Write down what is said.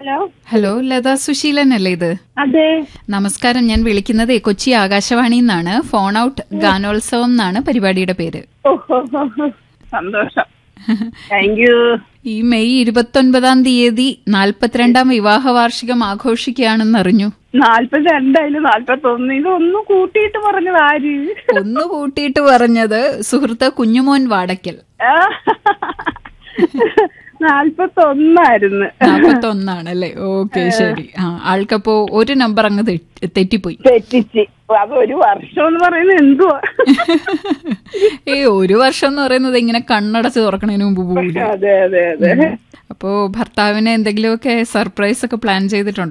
Hello hello Latha Suseelan അല്ലേ ഇത് അതെ നമസ്കാരം ഞാൻ വിളിക്കുന്നത് കൊച്ചി ആകാശവാണി നിന്നാണ് ഫോൺ ഔട്ട് ഗാനോത്സവം എന്നാണ് പരിപാടിയുടെ പേര് ഓ, ഹോ, ഹോ, ഹോ. സന്തോഷം താങ്ക് യു ഈ മെയ് ഇരുപത്തൊൻപതാം തീയതി നാൽപ്പത്തിരണ്ടാം വിവാഹ വാർഷികം ആഘോഷിക്കുകയാണെന്ന് അറിഞ്ഞു നാല്പത്തി രണ്ടായാലും നാല്പത്തി ഒന്ന് ഇതൊന്നും കൂട്ടിയിട്ട് പറഞ്ഞത് ആര് ഒന്ന് കൂട്ടിയിട്ട് പറഞ്ഞത് സുഹൃത്ത് കുഞ്ഞുമോൻ വാടക്കൽ നാല്പത്തി ഒന്നായിരുന്നു നാൽപ്പത്തൊന്നാണ് അല്ലേ ഓക്കെ ശരി ആ ആൾക്കപ്പോ ഒരു നമ്പർ അങ്ങ് തെ- തെറ്റിപ്പോയി തെറ്റിച്ച് അത് ഒരു വർഷം എന്ന് പറയുന്നത് എന്തുവാ ഏ ഒരു വർഷം എന്ന് പറയുന്നത് ഇങ്ങനെ കണ്ണടച്ച് തുറക്കണതിന് മുമ്പ് പോകില്ല അതെ അതെ അതെ അപ്പോ ഭർത്താവിന് എന്തെങ്കിലുമൊക്കെ സർപ്രൈസ് ഒക്കെ പ്ലാൻ ചെയ്തിട്ടുണ്ടോ